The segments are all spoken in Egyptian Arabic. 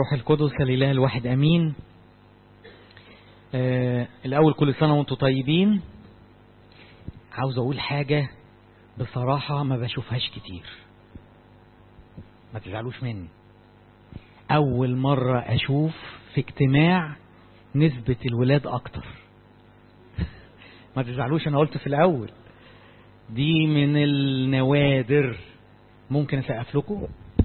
والروح القدس الإله الواحد أمين آه الأول كل سنة وانتم طيبين عاوز أقول حاجة بصراحة ما بشوفهاش كتير ما تزعلوش مني أول مرة أشوف في اجتماع نسبة الولاد أكتر ما تزعلوش أنا قلت في الأول دي من النوادر ممكن أسقف لكم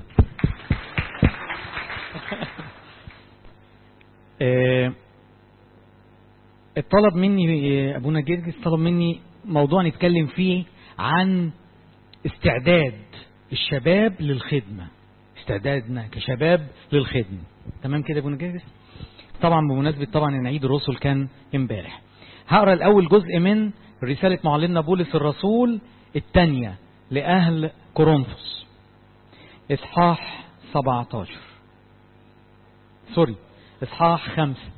آه، الطلب مني آه، ابونا جرجس طلب مني موضوع نتكلم فيه عن استعداد الشباب للخدمة استعدادنا كشباب للخدمة تمام كده يا ابونا جرجس طبعا بمناسبة طبعا ان عيد الرسل كان امبارح هقرا الاول جزء من رسالة معلمنا بولس الرسول الثانية لأهل كورنثوس إصحاح 17 سوري إصحاح خمسة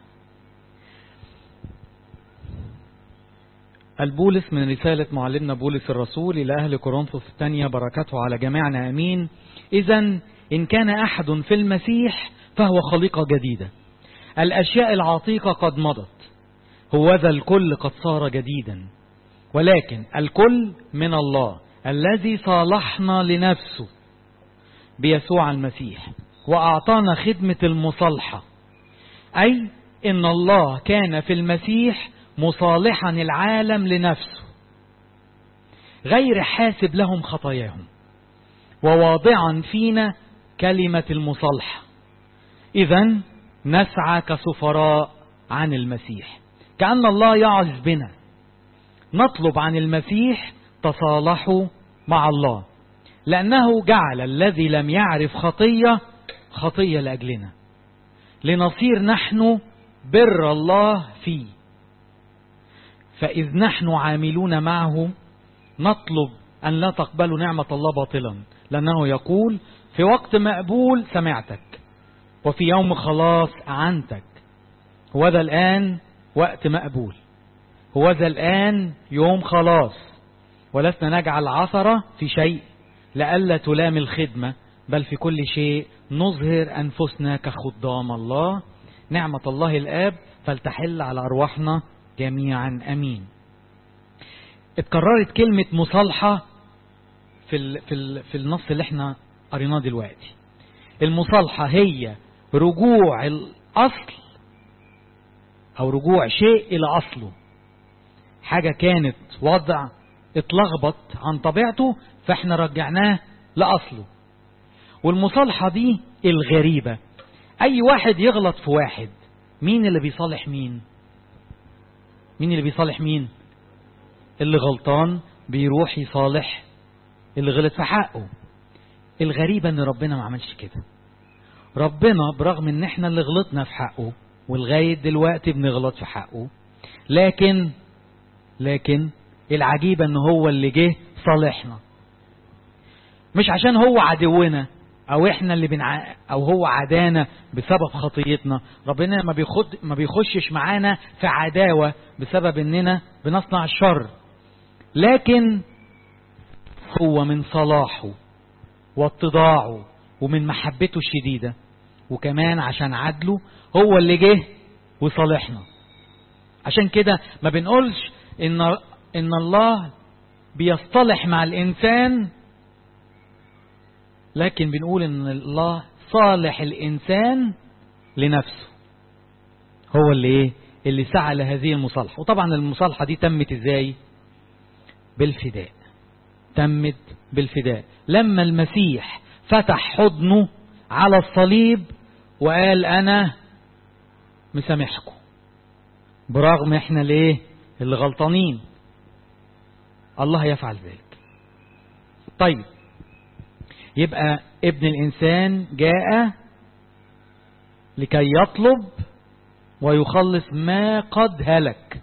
البولس من رسالة معلمنا بولس الرسول إلى أهل كورنثوس الثانية بركته على جميعنا أمين إذا إن كان أحد في المسيح فهو خليقة جديدة الأشياء العتيقة قد مضت هوذا الكل قد صار جديدا ولكن الكل من الله الذي صالحنا لنفسه بيسوع المسيح وأعطانا خدمة المصالحة أي إن الله كان في المسيح مصالحا العالم لنفسه غير حاسب لهم خطاياهم وواضعا فينا كلمة المصالحة إذا نسعى كسفراء عن المسيح كأن الله يعظ بنا نطلب عن المسيح تصالحوا مع الله لأنه جعل الذي لم يعرف خطية خطية لأجلنا لنصير نحن بر الله فيه فإذ نحن عاملون معه نطلب أن لا تقبلوا نعمة الله باطلا لأنه يقول في وقت مقبول سمعتك وفي يوم خلاص أعنتك وذا الآن وقت مقبول وذا الآن يوم خلاص ولسنا نجعل عثرة في شيء لئلا تلام الخدمة بل في كل شيء نظهر أنفسنا كخدام الله نعمة الله الآب فلتحل على أرواحنا جميعا أمين اتكررت كلمة مصالحة في, ال في, ال في النص اللي احنا قريناه دلوقتي المصالحة هي رجوع الأصل أو رجوع شيء إلى أصله حاجة كانت وضع اتلخبط عن طبيعته فاحنا رجعناه لأصله والمصالحة دي الغريبة أي واحد يغلط في واحد مين اللي بيصالح مين مين اللي بيصالح مين اللي غلطان بيروح يصالح اللي غلط في حقه الغريبة ان ربنا ما عملش كده ربنا برغم ان احنا اللي غلطنا في حقه ولغاية دلوقتي بنغلط في حقه لكن لكن العجيبة ان هو اللي جه صالحنا مش عشان هو عدونا او احنا اللي بنع... او هو عدانا بسبب خطيتنا ربنا ما بيخد ما بيخشش معانا في عداوة بسبب اننا بنصنع الشر لكن هو من صلاحه واتضاعه ومن محبته الشديدة وكمان عشان عدله هو اللي جه وصالحنا عشان كده ما بنقولش ان ان الله بيصطلح مع الانسان لكن بنقول ان الله صالح الانسان لنفسه هو اللي ايه اللي سعى لهذه المصالحة وطبعا المصالحة دي تمت ازاي بالفداء تمت بالفداء لما المسيح فتح حضنه على الصليب وقال انا مسامحكم برغم احنا ليه اللي غلطانين الله يفعل ذلك طيب يبقى ابن الإنسان جاء لكي يطلب ويخلص ما قد هلك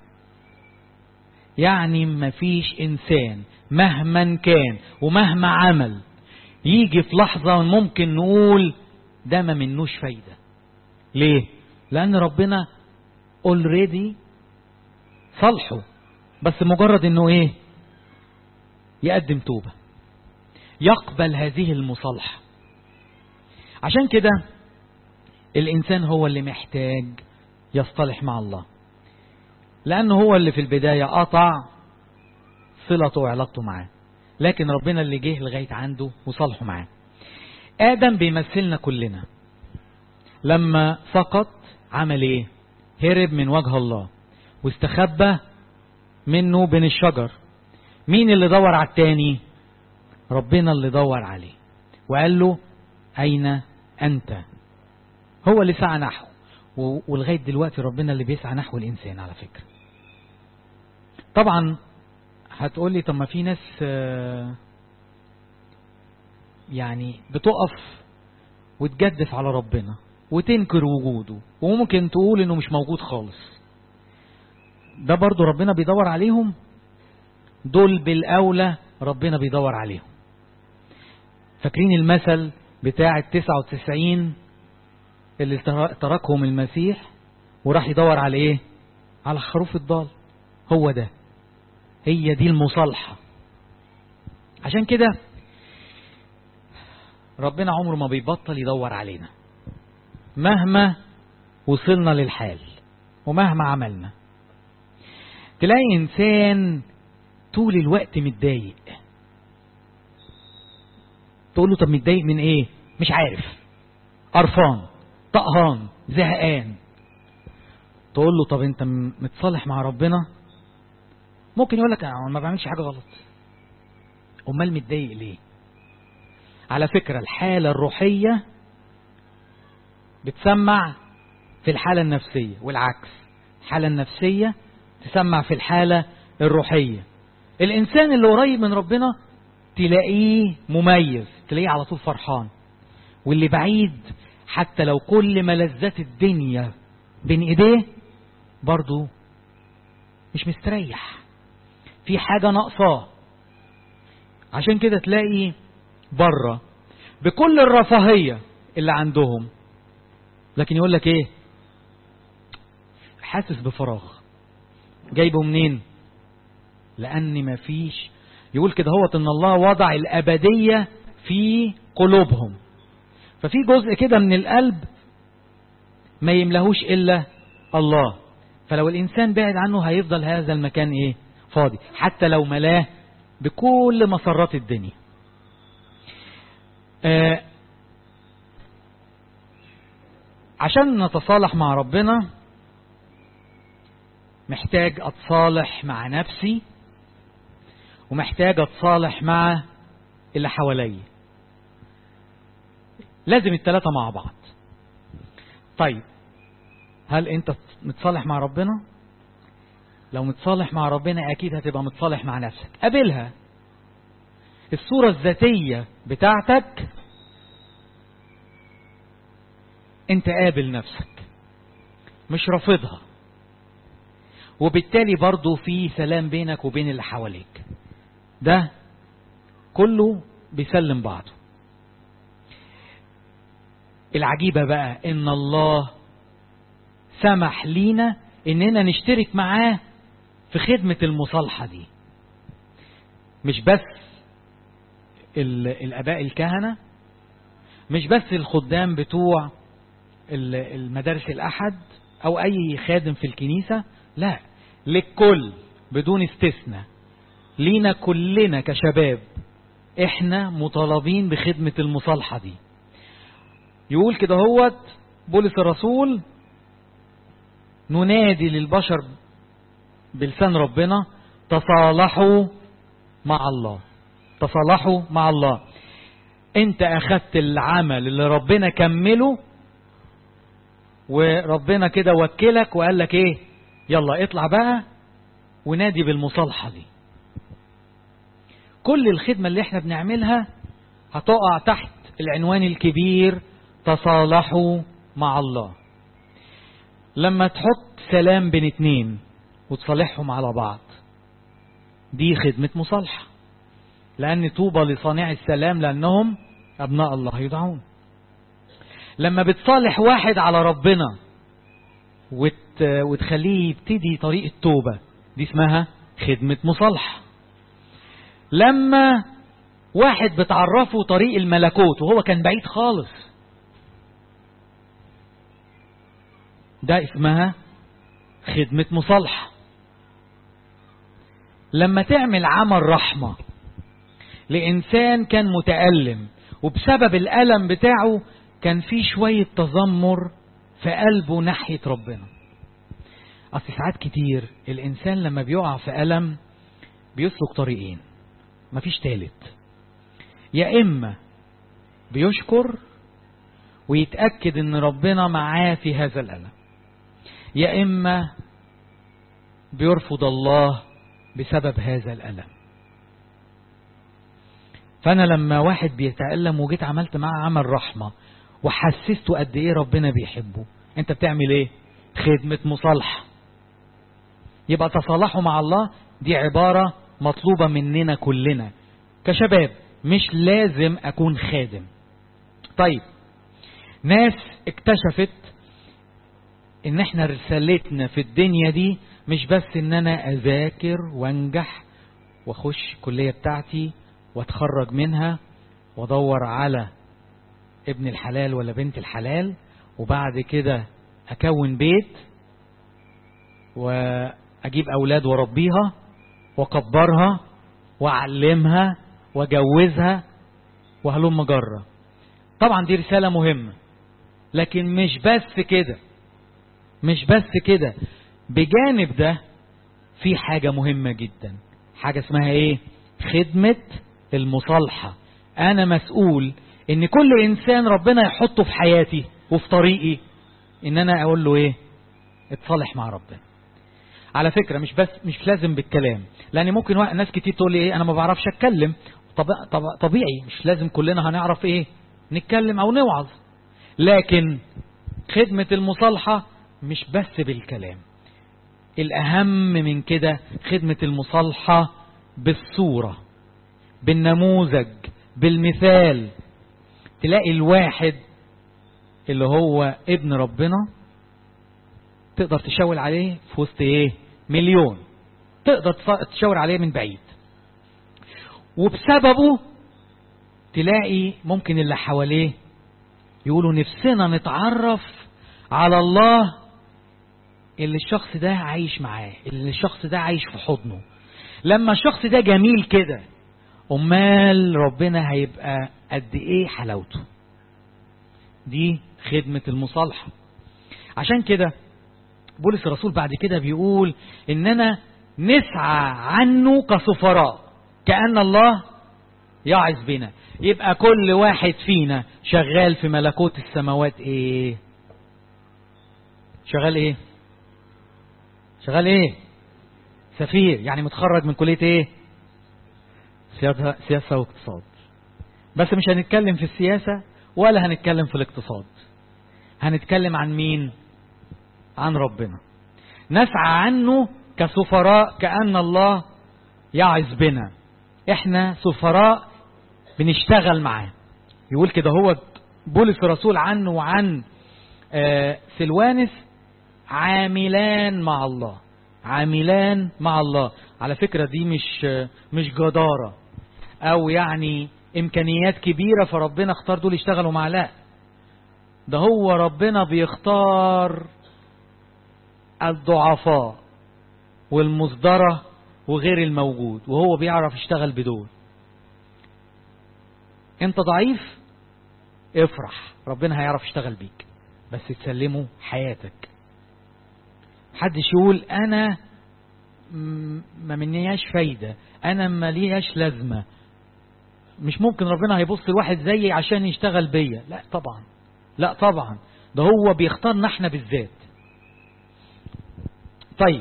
يعني ما فيش إنسان مهما كان ومهما عمل يجي في لحظة ممكن نقول ده ما منوش فايدة ليه لأن ربنا اوريدي صالحه بس مجرد انه ايه يقدم توبة يقبل هذه المصالحة عشان كده الإنسان هو اللي محتاج يصطلح مع الله لأنه هو اللي في البداية قطع صلته وعلاقته معاه لكن ربنا اللي جه لغاية عنده وصالحه معاه آدم بيمثلنا كلنا لما سقط عمل ايه هرب من وجه الله واستخبى منه بين الشجر مين اللي دور على التاني ربنا اللي دور عليه وقال له أين أنت هو اللي سعى نحو ولغاية دلوقتي ربنا اللي بيسعى نحو الإنسان على فكرة طبعا هتقول لي طب ما في ناس يعني بتقف وتجدف على ربنا وتنكر وجوده وممكن تقول انه مش موجود خالص ده برضو ربنا بيدور عليهم دول بالأولى ربنا بيدور عليهم فاكرين المثل بتاع التسعة وتسعين اللي تركهم المسيح وراح يدور على ايه على خروف الضال هو ده هي دي المصالحة عشان كده ربنا عمره ما بيبطل يدور علينا مهما وصلنا للحال ومهما عملنا تلاقي انسان طول الوقت متضايق تقول له طب متضايق من ايه مش عارف قرفان طقهان زهقان تقول له طب انت متصالح مع ربنا ممكن يقول لك انا ما بعملش حاجه غلط امال متضايق ليه على فكره الحاله الروحيه بتسمع في الحاله النفسيه والعكس الحاله النفسيه تسمع في الحاله الروحيه الانسان اللي قريب من ربنا تلاقيه مميز تلاقيه على طول فرحان واللي بعيد حتى لو كل ملذات الدنيا بين ايديه برضه مش مستريح في حاجة ناقصاه عشان كده تلاقي بره بكل الرفاهية اللي عندهم لكن يقول لك ايه حاسس بفراغ جايبه منين لان مفيش يقول كده هو ان الله وضع الابدية في قلوبهم ففي جزء كده من القلب ما يملهوش الا الله فلو الانسان بعد عنه هيفضل هذا المكان ايه فاضي حتى لو ملاه بكل مسرات الدنيا آه عشان نتصالح مع ربنا محتاج اتصالح مع نفسي ومحتاج اتصالح مع اللي حواليا لازم الثلاثة مع بعض طيب هل انت متصالح مع ربنا لو متصالح مع ربنا اكيد هتبقى متصالح مع نفسك قابلها الصورة الذاتية بتاعتك انت قابل نفسك مش رافضها وبالتالي برضو في سلام بينك وبين اللي حواليك ده كله بيسلم بعضه العجيبة بقى ان الله سمح لينا اننا نشترك معاه في خدمة المصالحة دي مش بس الاباء الكهنة مش بس الخدام بتوع المدارس الاحد او اي خادم في الكنيسة لا للكل بدون استثناء لينا كلنا كشباب احنا مطالبين بخدمة المصالحة دي يقول كده هوت بولس الرسول ننادي للبشر بلسان ربنا تصالحوا مع الله تصالحوا مع الله انت اخدت العمل اللي ربنا كمله وربنا كده وكلك وقال لك ايه يلا اطلع بقى ونادي بالمصالحة دي كل الخدمة اللي احنا بنعملها هتقع تحت العنوان الكبير تصالحوا مع الله لما تحط سلام بين اتنين وتصالحهم على بعض دي خدمة مصالحة لأن طوبى لصانع السلام لأنهم أبناء الله يدعون لما بتصالح واحد على ربنا وت... وتخليه يبتدي طريق التوبة دي اسمها خدمة مصالحة لما واحد بتعرفه طريق الملكوت وهو كان بعيد خالص ده اسمها خدمة مصالحة لما تعمل عمل رحمة لإنسان كان متألم وبسبب الألم بتاعه كان في شوية تذمر في قلبه ناحية ربنا أصل ساعات كتير الإنسان لما بيقع في ألم بيسلك طريقين مفيش تالت يا إما بيشكر ويتأكد إن ربنا معاه في هذا الألم يا إما بيرفض الله بسبب هذا الألم فأنا لما واحد بيتألم وجيت عملت معاه عمل رحمة وحسسته قد إيه ربنا بيحبه أنت بتعمل إيه خدمة مصالحة يبقى تصالحوا مع الله دي عبارة مطلوبة مننا كلنا كشباب مش لازم أكون خادم طيب ناس اكتشفت ان احنا رسالتنا في الدنيا دي مش بس ان انا اذاكر وانجح واخش كلية بتاعتي واتخرج منها وادور على ابن الحلال ولا بنت الحلال وبعد كده اكون بيت واجيب اولاد واربيها واكبرها واعلمها واجوزها وهلم جرة طبعا دي رسالة مهمة لكن مش بس كده مش بس كده بجانب ده في حاجة مهمة جدا حاجة اسمها ايه خدمة المصالحة انا مسؤول ان كل انسان ربنا يحطه في حياتي وفي طريقي ان انا اقول له ايه اتصالح مع ربنا على فكرة مش بس مش لازم بالكلام لان ممكن ناس كتير تقول لي ايه انا ما بعرفش اتكلم طب طب طبيعي مش لازم كلنا هنعرف ايه نتكلم او نوعظ لكن خدمة المصالحة مش بس بالكلام الأهم من كده خدمة المصالحة بالصورة بالنموذج بالمثال تلاقي الواحد اللي هو ابن ربنا تقدر تشاور عليه في وسط ايه مليون تقدر تشاور عليه من بعيد وبسببه تلاقي ممكن اللي حواليه يقولوا نفسنا نتعرف على الله اللي الشخص ده عايش معاه اللي الشخص ده عايش في حضنه لما الشخص ده جميل كده امال ربنا هيبقى قد ايه حلاوته دي خدمة المصالحة عشان كده بولس الرسول بعد كده بيقول اننا نسعى عنه كسفراء كأن الله يعز بنا يبقى كل واحد فينا شغال في ملكوت السماوات ايه شغال ايه شغال ايه سفير يعني متخرج من كلية ايه سياسة, سياسة واقتصاد بس مش هنتكلم في السياسة ولا هنتكلم في الاقتصاد هنتكلم عن مين عن ربنا نسعى عنه كسفراء كأن الله يعز بنا احنا سفراء بنشتغل معاه يقول كده هو بولس الرسول عنه وعن آه سلوانس عاملان مع الله عاملان مع الله على فكرة دي مش مش جدارة او يعني امكانيات كبيرة فربنا اختار دول يشتغلوا مع لا ده هو ربنا بيختار الضعفاء والمصدرة وغير الموجود وهو بيعرف يشتغل بدول انت ضعيف افرح ربنا هيعرف يشتغل بيك بس تسلمه حياتك محدش يقول انا ما منياش فايدة انا ما لياش لازمة مش ممكن ربنا هيبص لواحد زيي عشان يشتغل بيا لا طبعا لا طبعا ده هو بيختارنا احنا بالذات طيب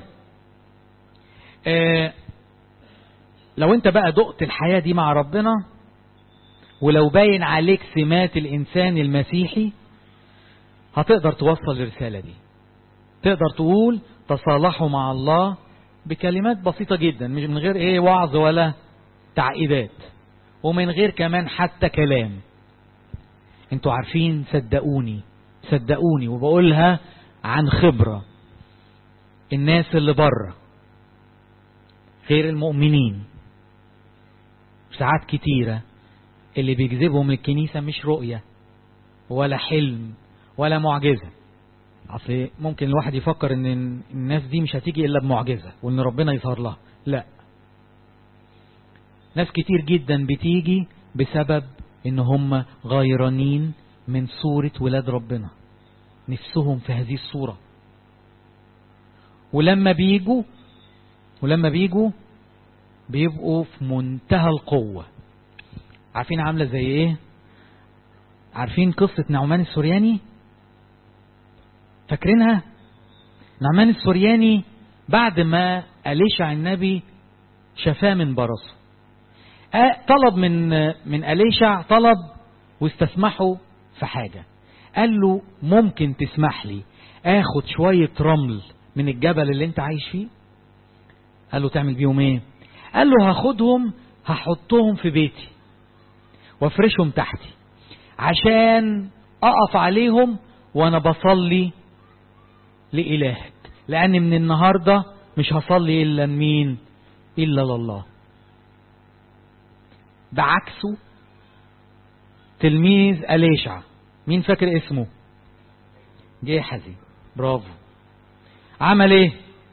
آه لو انت بقى دقت الحياة دي مع ربنا ولو باين عليك سمات الإنسان المسيحي هتقدر توصل الرسالة دي تقدر تقول تصالحوا مع الله بكلمات بسيطة جدا مش من غير ايه وعظ ولا تعقيدات ومن غير كمان حتى كلام انتوا عارفين صدقوني صدقوني وبقولها عن خبرة الناس اللي بره غير المؤمنين ساعات كتيرة اللي بيجذبهم الكنيسة مش رؤية ولا حلم ولا معجزة اصل ممكن الواحد يفكر ان الناس دي مش هتيجي الا بمعجزة وان ربنا يظهر لها لا ناس كتير جدا بتيجي بسبب ان هم غيرانين من صورة ولاد ربنا نفسهم في هذه الصورة ولما بيجوا ولما بيجوا بيبقوا في منتهى القوة عارفين عاملة زي ايه عارفين قصة نعمان السورياني فاكرينها نعمان السورياني بعد ما أليشع النبي شفاه من برصه طلب من من أليشع طلب واستسمحه في حاجة قال له ممكن تسمح لي اخد شوية رمل من الجبل اللي انت عايش فيه قال له تعمل بيهم ايه قال له هاخدهم هحطهم في بيتي وافرشهم تحتي عشان اقف عليهم وانا بصلي لإلهك لأن من النهاردة مش هصلي إلا لمين إلا لله بعكسه تلميذ أليشع مين فاكر اسمه جيحزي برافو عمل ايه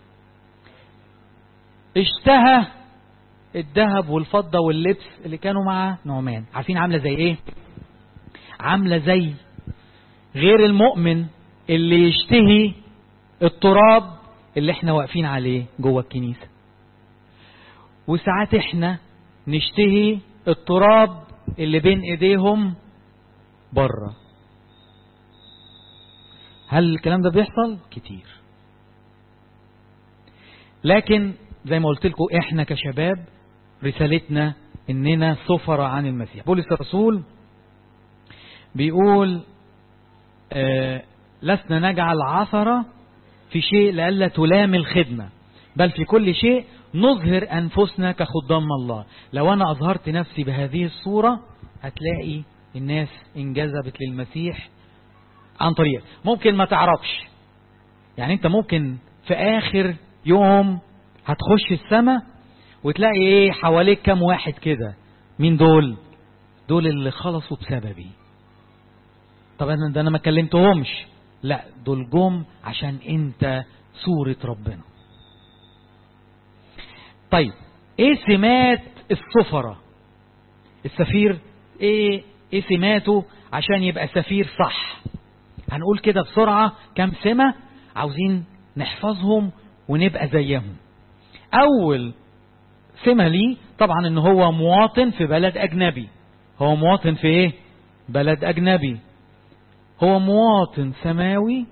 اشتهى الذهب والفضة واللبس اللي كانوا مع نعمان عارفين عاملة زي ايه عاملة زي غير المؤمن اللي يشتهي التراب اللي احنا واقفين عليه جوه الكنيسة وساعات احنا نشتهي التراب اللي بين ايديهم بره هل الكلام ده بيحصل كتير لكن زي ما قلت لكم احنا كشباب رسالتنا اننا سفر عن المسيح بولس الرسول بيقول آه لسنا نجعل عثرة في شيء لئلا تلام الخدمة بل في كل شيء نظهر أنفسنا كخدام الله لو أنا أظهرت نفسي بهذه الصورة هتلاقي الناس انجذبت للمسيح عن طريق ممكن ما تعرفش يعني انت ممكن في آخر يوم هتخش السماء وتلاقي ايه حواليك كام واحد كده مين دول دول اللي خلصوا بسببي طب انا ده انا ما كلمتهمش لا دول جم عشان انت صورة ربنا طيب ايه سمات السفرة السفير ايه ايه سماته عشان يبقى سفير صح هنقول كده بسرعة كم سمة عاوزين نحفظهم ونبقى زيهم اول سمة ليه طبعا ان هو مواطن في بلد اجنبي هو مواطن في ايه بلد اجنبي هو مواطن سماوي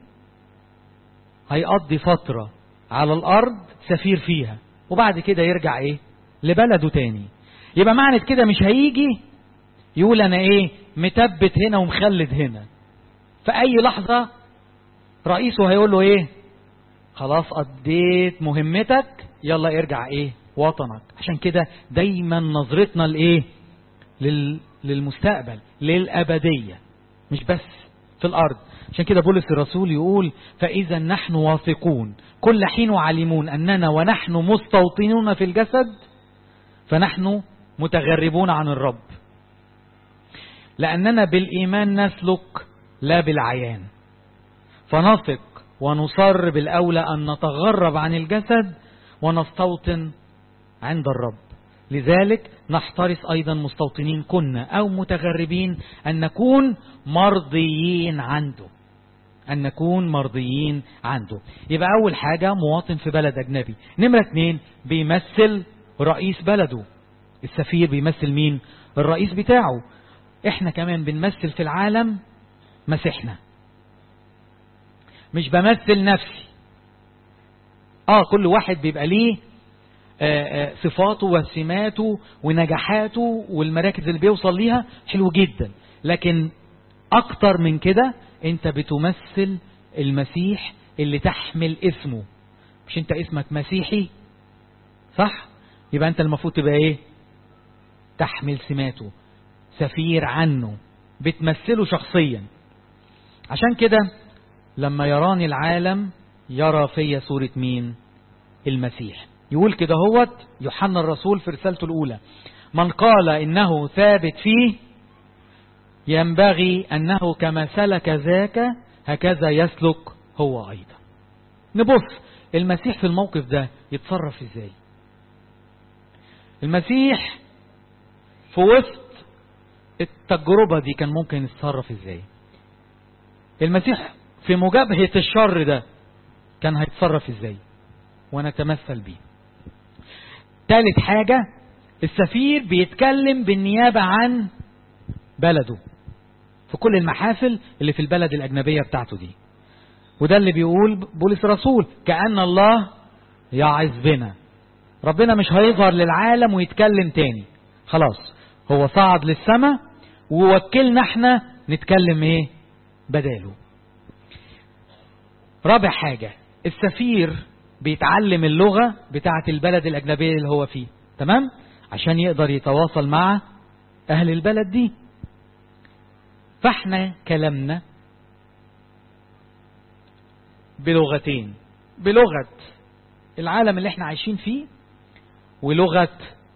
هيقضي فترة على الارض سفير فيها وبعد كده يرجع ايه لبلده تاني يبقى معنى كده مش هيجي يقول انا ايه متبت هنا ومخلد هنا في اي لحظة رئيسه هيقول له ايه خلاص قضيت مهمتك يلا ارجع ايه وطنك عشان كده دايما نظرتنا لايه لل... للمستقبل للأبدية مش بس في الأرض عشان كده بولس الرسول يقول فإذا نحن واثقون كل حين وعلمون أننا ونحن مستوطنون في الجسد فنحن متغربون عن الرب لأننا بالإيمان نسلك لا بالعيان فنثق ونصر بالأولى أن نتغرب عن الجسد ونستوطن عند الرب لذلك نحترس أيضا مستوطنين كنا أو متغربين أن نكون مرضيين عنده أن نكون مرضيين عنده يبقى أول حاجة مواطن في بلد أجنبي نمرة اثنين بيمثل رئيس بلده السفير بيمثل مين الرئيس بتاعه احنا كمان بنمثل في العالم مسيحنا مش بمثل نفسي اه كل واحد بيبقى ليه آآ آآ صفاته وسماته ونجاحاته والمراكز اللي بيوصل ليها حلو جدا لكن اكتر من كده انت بتمثل المسيح اللي تحمل اسمه مش انت اسمك مسيحي صح يبقى انت المفروض تبقى ايه تحمل سماته سفير عنه بتمثله شخصيا عشان كده لما يراني العالم يرى في صورة مين المسيح يقول كده هوت يوحنا الرسول في رسالته الأولى من قال إنه ثابت فيه ينبغي أنه كما سلك ذاك هكذا يسلك هو أيضا نبص المسيح في الموقف ده يتصرف ازاي المسيح في وسط التجربة دي كان ممكن يتصرف ازاي المسيح في مجابهة الشر ده كان هيتصرف ازاي ونتمثل بيه ثالث حاجة السفير بيتكلم بالنيابة عن بلده في كل المحافل اللي في البلد الأجنبية بتاعته دي وده اللي بيقول بولس الرسول كأن الله يعظ بنا ربنا مش هيظهر للعالم ويتكلم تاني خلاص هو صعد للسماء ووكلنا احنا نتكلم ايه بداله رابع حاجة السفير بيتعلم اللغة بتاعة البلد الأجنبية اللي هو فيه تمام عشان يقدر يتواصل مع أهل البلد دي فاحنا كلامنا بلغتين بلغة العالم اللي احنا عايشين فيه ولغة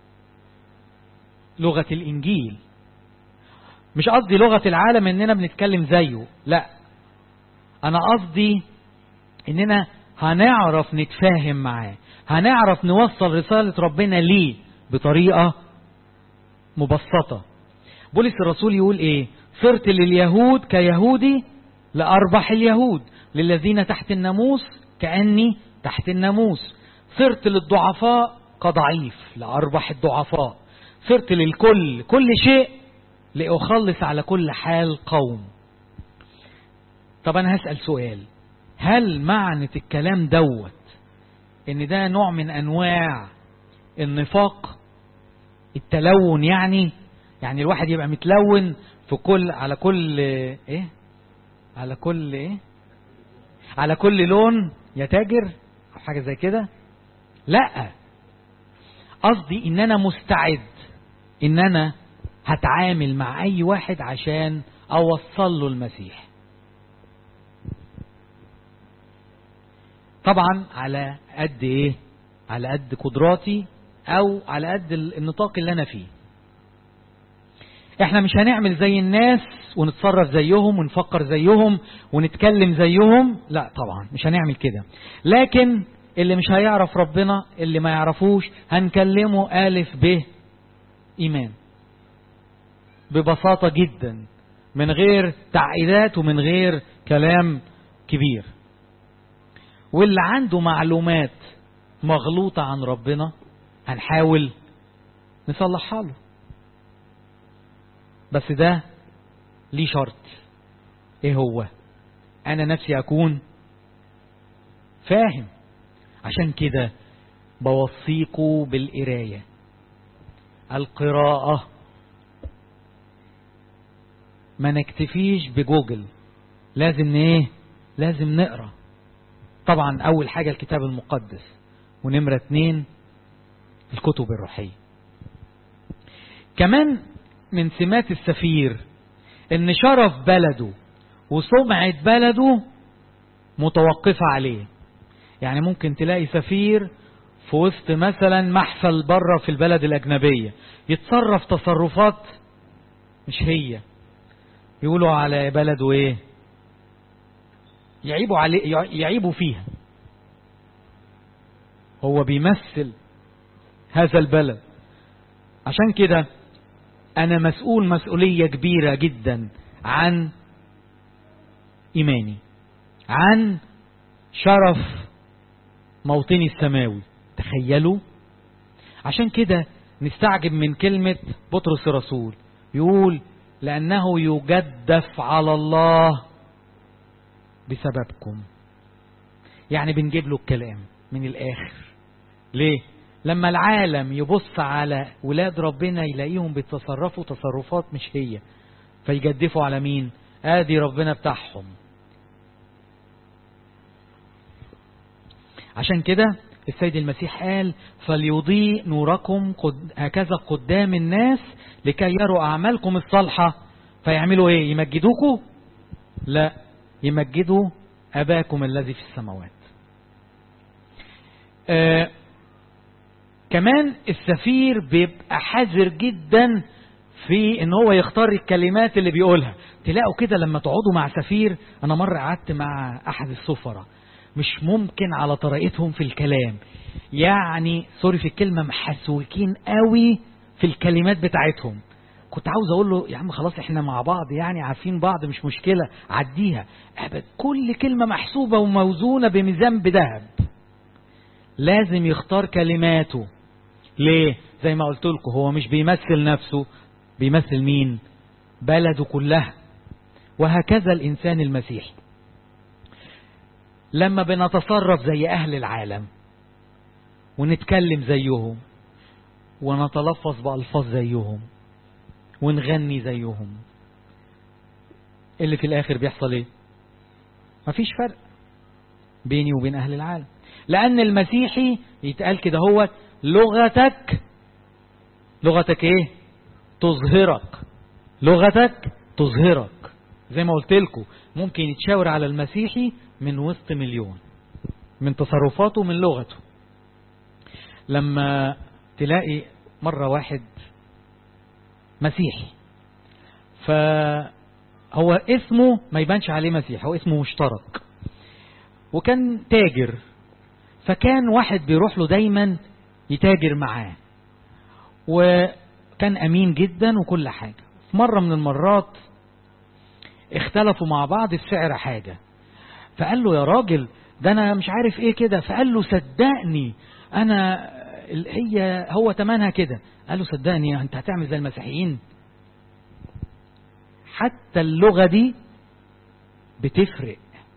لغة الإنجيل مش قصدي لغة العالم اننا بنتكلم زيه لا انا قصدي اننا هنعرف نتفاهم معاه هنعرف نوصل رسالة ربنا ليه بطريقة مبسطة بولس الرسول يقول ايه صرت لليهود كيهودي لأربح اليهود للذين تحت الناموس كأني تحت الناموس صرت للضعفاء كضعيف لأربح الضعفاء صرت للكل كل شيء لأخلص على كل حال قوم طب أنا هسأل سؤال هل معنى الكلام دوت ان ده نوع من انواع النفاق التلون يعني يعني الواحد يبقى متلون في كل على كل ايه على كل ايه على كل لون يا تاجر او حاجه زي كده لا قصدي ان انا مستعد ان انا هتعامل مع اي واحد عشان اوصل له المسيح طبعا على قد ايه على قد قدراتي او على قد النطاق اللي انا فيه احنا مش هنعمل زي الناس ونتصرف زيهم ونفكر زيهم ونتكلم زيهم لا طبعا مش هنعمل كده لكن اللي مش هيعرف ربنا اللي ما يعرفوش هنكلمه ألف به إيمان ببساطة جدا من غير تعقيدات ومن غير كلام كبير واللي عنده معلومات مغلوطة عن ربنا هنحاول نصلحها له بس ده ليه شرط ايه هو انا نفسي اكون فاهم عشان كده بوصيكوا بالقراية القراءة ما نكتفيش بجوجل لازم ايه لازم نقرأ طبعا اول حاجة الكتاب المقدس ونمرة اتنين الكتب الروحية كمان من سمات السفير ان شرف بلده وسمعة بلده متوقفة عليه يعني ممكن تلاقي سفير في وسط مثلا محفل بره في البلد الأجنبية يتصرف تصرفات مش هي يقولوا على بلده ايه يعيبوا عليه يعيبوا فيها هو بيمثل هذا البلد عشان كده انا مسؤول مسؤولية كبيرة جدا عن ايماني عن شرف موطني السماوي تخيلوا عشان كده نستعجب من كلمة بطرس الرسول يقول لأنه يجدف على الله بسببكم يعني بنجيب له الكلام من الآخر ليه لما العالم يبص على ولاد ربنا يلاقيهم بيتصرفوا تصرفات مش هي فيجدفوا على مين ادي ربنا بتاعهم عشان كده السيد المسيح قال فليضيء نوركم قد هكذا قدام الناس لكي يروا أعمالكم الصالحة فيعملوا ايه يمجدوكوا لا يمجدوا أباكم الذي في السماوات آه كمان السفير بيبقى حذر جدا في ان هو يختار الكلمات اللي بيقولها تلاقوا كده لما تقعدوا مع سفير انا مرة قعدت مع احد السفراء مش ممكن على طريقتهم في الكلام يعني سوري في الكلمة محسوكين قوي في الكلمات بتاعتهم كنت عاوز اقول له يا عم خلاص احنا مع بعض يعني عارفين بعض مش مشكلة عديها أبد كل كلمة محسوبة وموزونة بميزان بذهب لازم يختار كلماته ليه زي ما قلت لكم هو مش بيمثل نفسه بيمثل مين بلده كلها وهكذا الإنسان المسيحي لما بنتصرف زي أهل العالم ونتكلم زيهم ونتلفظ بألفاظ زيهم ونغني زيهم اللي في الآخر بيحصل ايه مفيش فرق بيني وبين أهل العالم لأن المسيحي يتقال كده هو لغتك لغتك ايه تظهرك لغتك تظهرك زي ما قلت لكم ممكن يتشاور على المسيحي من وسط مليون من تصرفاته من لغته لما تلاقي مرة واحد مسيحي فهو اسمه ما يبانش عليه مسيحي هو اسمه مشترك وكان تاجر فكان واحد بيروح له دايما يتاجر معاه وكان أمين جدا وكل حاجة في مرة من المرات اختلفوا مع بعض في سعر حاجة فقال له يا راجل ده أنا مش عارف إيه كده فقال له صدقني أنا هي هو تمنها كده قال له صدقني أنت هتعمل زي المسيحيين حتى اللغة دي بتفرق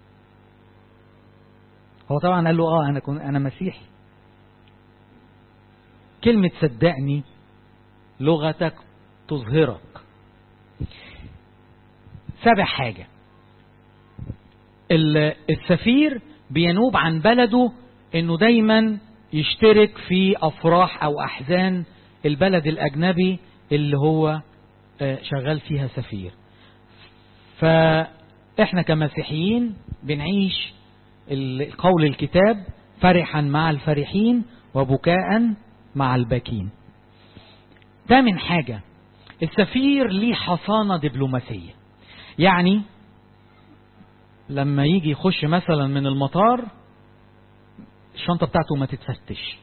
هو طبعا قال له اه انا كن انا مسيحي كلمة صدقني لغتك تظهرك سابع حاجة السفير بينوب عن بلده انه دايما يشترك في افراح او احزان البلد الاجنبي اللي هو شغال فيها سفير فاحنا كمسيحيين بنعيش قول الكتاب فرحا مع الفرحين وبكاء مع الباكين ده من حاجة السفير ليه حصانة دبلوماسية يعني لما يجي يخش مثلا من المطار الشنطة بتاعته ما تتفتش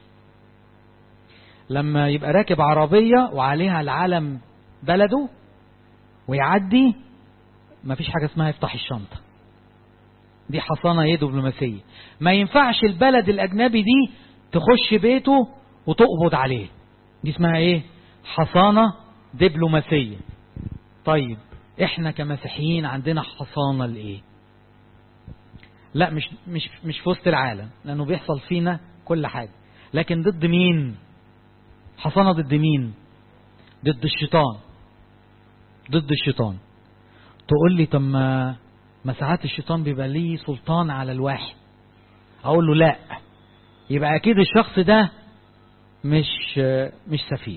لما يبقى راكب عربية وعليها العلم بلده ويعدي ما فيش حاجة اسمها يفتح الشنطة دي حصانة ايه دبلوماسية ما ينفعش البلد الأجنبي دي تخش بيته وتقبض عليه دي اسمها ايه حصانة دبلوماسية طيب احنا كمسيحيين عندنا حصانة لايه لا مش مش مش في وسط العالم لانه بيحصل فينا كل حاجة لكن ضد مين حصانة ضد مين ضد الشيطان ضد الشيطان تقول لي طب ما ما ساعات الشيطان بيبقى ليه سلطان على الواحد اقول له لا يبقى اكيد الشخص ده مش مش سفير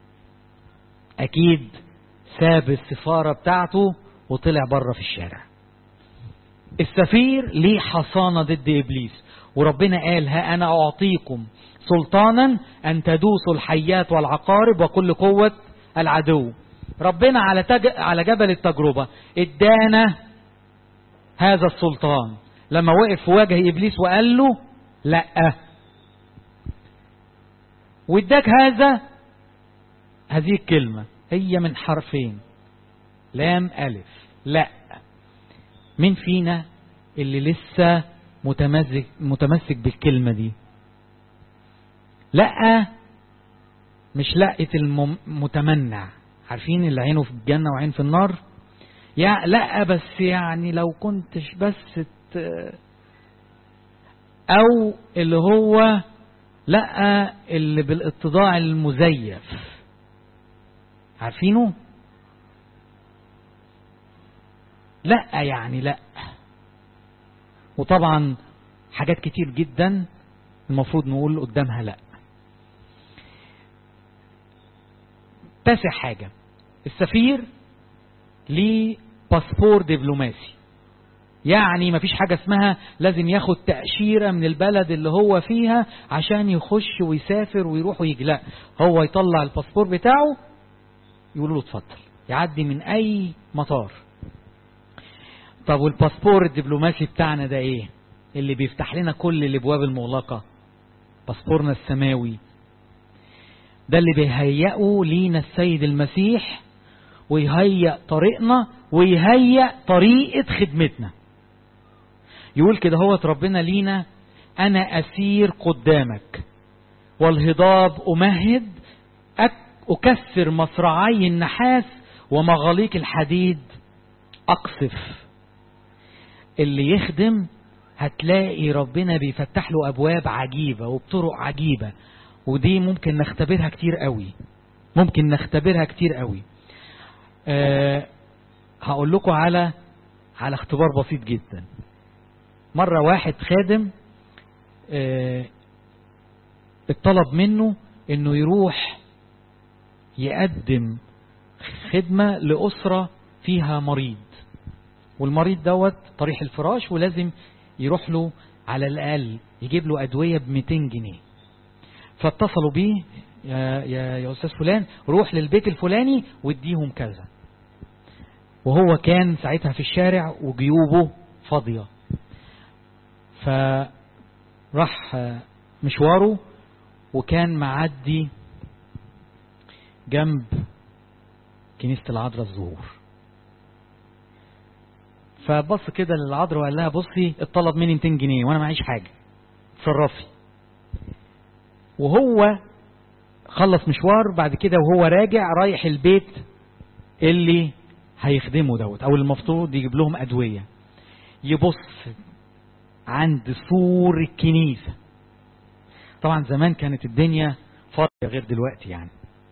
اكيد ساب السفارة بتاعته وطلع بره في الشارع السفير ليه حصانة ضد ابليس وربنا قال ها انا اعطيكم سلطانا ان تدوسوا الحيات والعقارب وكل قوة العدو ربنا على تج... على جبل التجربة ادانا هذا السلطان لما وقف في وجه ابليس وقال له لا واداك هذا هذه الكلمة هي من حرفين لام ألف لا مين فينا اللي لسه متمسك متمسك بالكلمة دي لا مش لقة المتمنع عارفين اللي عينه في الجنة وعين في النار يا لا بس يعني لو كنتش بس ت... او اللي هو لا اللي بالاتضاع المزيف عارفينه لا يعني لا وطبعا حاجات كتير جدا المفروض نقول قدامها لا تاسع حاجة السفير ليه باسبور دبلوماسي يعني ما فيش حاجة اسمها لازم ياخد تأشيرة من البلد اللي هو فيها عشان يخش ويسافر ويروح ويجي لا هو يطلع الباسبور بتاعه يقولوا له اتفضل يعدي من اي مطار طب والباسبور الدبلوماسي بتاعنا ده ايه اللي بيفتح لنا كل الابواب المغلقة باسبورنا السماوي ده اللي بيهيئه لينا السيد المسيح ويهيئ طريقنا ويهيئ طريقة خدمتنا يقول كده هو ربنا لينا أنا أسير قدامك والهضاب أمهد أكسر مصرعي النحاس ومغاليق الحديد أقصف اللي يخدم هتلاقي ربنا بيفتح له أبواب عجيبة وبطرق عجيبة ودي ممكن نختبرها كتير قوي ممكن نختبرها كتير قوي أه هقول لكم على على اختبار بسيط جدا مرة واحد خادم اه اتطلب منه انه يروح يقدم خدمة لأسرة فيها مريض والمريض دوت طريح الفراش ولازم يروح له على الأقل يجيب له أدوية ب 200 جنيه فاتصلوا بيه يا, يا, يا أستاذ فلان روح للبيت الفلاني واديهم كذا وهو كان ساعتها في الشارع وجيوبه فاضية فراح مشواره وكان معدي جنب كنيسة العذراء الزهور فبص كده للعذراء وقال لها بصي اتطلب مني 200 جنيه وانا معيش حاجة تصرفي وهو خلص مشوار بعد كده وهو راجع رايح البيت اللي هيخدمه دوت او المفروض يجيب لهم ادويه يبص عند سور الكنيسه طبعا زمان كانت الدنيا فاضيه غير دلوقتي يعني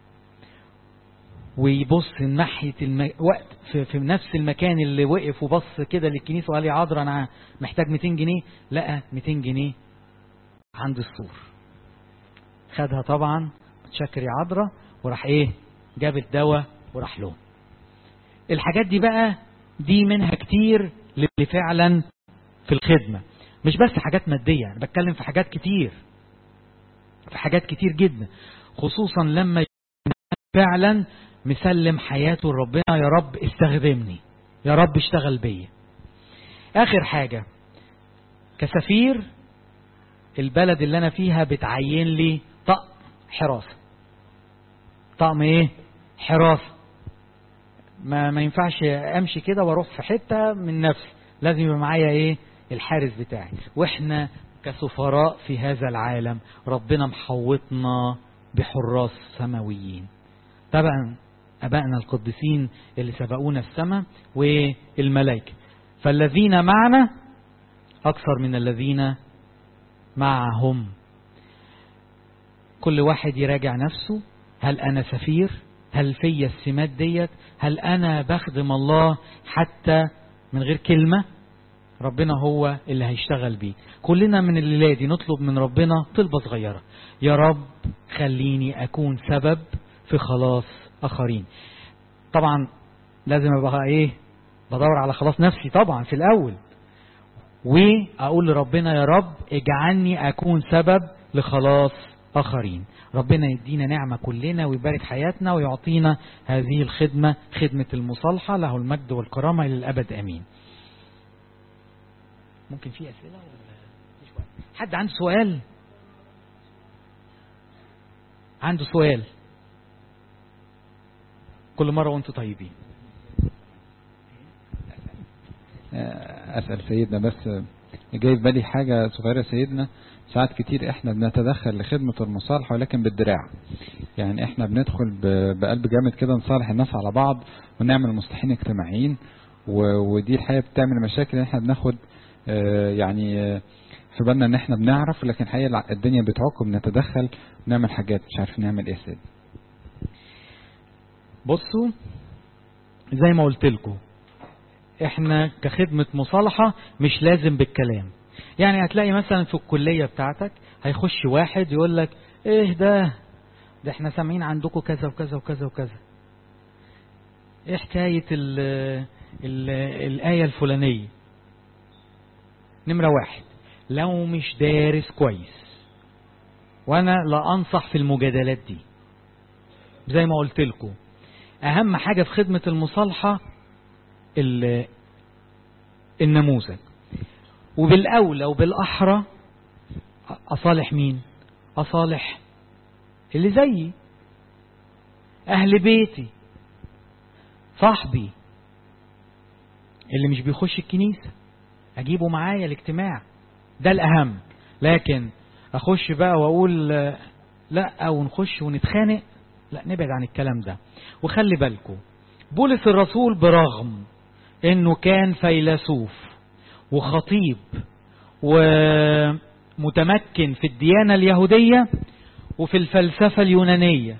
ويبص ناحيه الم... وقت في... في نفس المكان اللي وقف وبص كده للكنيسه وقال يا عذرا انا محتاج 200 جنيه لقى 200 جنيه عند السور خدها طبعا متشكر يا عذرا وراح ايه جاب الدواء وراح لهم الحاجات دي بقى دي منها كتير اللي فعلا في الخدمة مش بس حاجات مادية أنا بتكلم في حاجات كتير في حاجات كتير جدا خصوصا لما فعلا مسلم حياته لربنا يا رب استخدمني يا رب اشتغل بيا آخر حاجة كسفير البلد اللي أنا فيها بتعين لي طقم حراسة طقم ايه حراسة ما ما ينفعش امشي كده واروح في حته من نفسي لازم يبقى معايا ايه الحارس بتاعي واحنا كسفراء في هذا العالم ربنا محوطنا بحراس سماويين طبعا ابائنا القديسين اللي سبقونا السماء والملائكه فالذين معنا اكثر من الذين معهم كل واحد يراجع نفسه هل انا سفير هل فيا السمات ديت هل انا بخدم الله حتى من غير كلمة ربنا هو اللي هيشتغل بيه كلنا من الليلة دي نطلب من ربنا طلبة صغيرة يا رب خليني اكون سبب في خلاص اخرين طبعا لازم ابقى ايه بدور على خلاص نفسي طبعا في الاول واقول لربنا يا رب اجعلني اكون سبب لخلاص اخرين ربنا يدينا نعمة كلنا ويبارك حياتنا ويعطينا هذه الخدمة خدمة المصالحة له المجد والكرامة إلى الأبد أمين ممكن في أسئلة ولا حد عنده سؤال عنده سؤال كل مرة وانتم طيبين أسأل سيدنا بس جاي في بالي حاجة صغيرة سيدنا ساعات كتير احنا بنتدخل لخدمة المصالحة ولكن بالدراع يعني احنا بندخل بقلب جامد كده نصالح الناس على بعض ونعمل مصلحين اجتماعيين ودي الحقيقة بتعمل مشاكل ان احنا بناخد اه يعني في بالنا ان احنا بنعرف لكن الحقيقة الدنيا بتعق وبنتدخل ونعمل حاجات مش عارفين نعمل ايه سيد بصوا زي ما قلت لكم احنا كخدمة مصالحة مش لازم بالكلام يعني هتلاقي مثلا في الكلية بتاعتك هيخش واحد يقول لك ايه ده ده احنا سامعين عندكم كذا وكذا وكذا وكذا ايه حكاية ال ال الآية الفلانية نمرة واحد لو مش دارس كويس وانا لا انصح في المجادلات دي زي ما قلت لكم أهم حاجة في خدمة المصالحة النموذج وبالأولى وبالأحرى أصالح مين أصالح اللي زيي أهل بيتي صاحبي اللي مش بيخش الكنيسة أجيبه معايا الاجتماع ده الأهم لكن أخش بقى وأقول لا ونخش ونتخانق لا نبعد عن الكلام ده وخلي بالكم بولس الرسول برغم انه كان فيلسوف وخطيب ومتمكن في الديانة اليهودية وفي الفلسفة اليونانية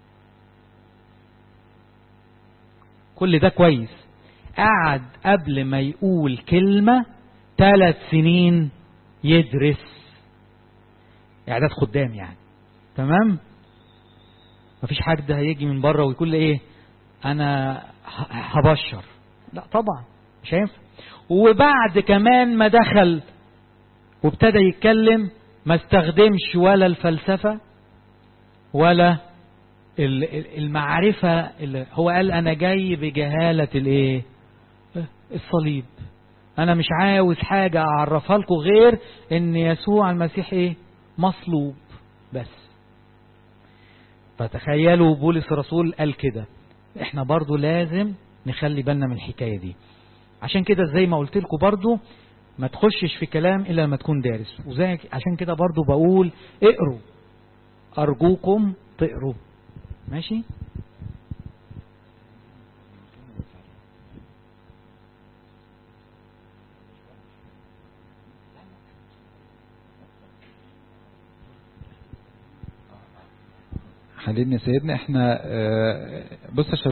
كل ده كويس قعد قبل ما يقول كلمة ثلاث سنين يدرس اعداد خدام يعني تمام مفيش حد هيجي من بره ويقول ايه انا هبشر لا طبعا مش هينفع وبعد كمان ما دخل وابتدى يتكلم ما استخدمش ولا الفلسفة ولا المعرفة اللي هو قال أنا جاي بجهالة الإيه الصليب أنا مش عاوز حاجة أعرفها لكم غير إن يسوع المسيح إيه مصلوب بس فتخيلوا بولس الرسول قال كده احنا برضو لازم نخلي بالنا من الحكاية دي عشان كده زي ما قلت لكم برضو ما تخشش في كلام إلا لما تكون دارس وزي عشان كده برضو بقول اقروا أرجوكم تقروا ماشي حليلنا سيدنا احنا بص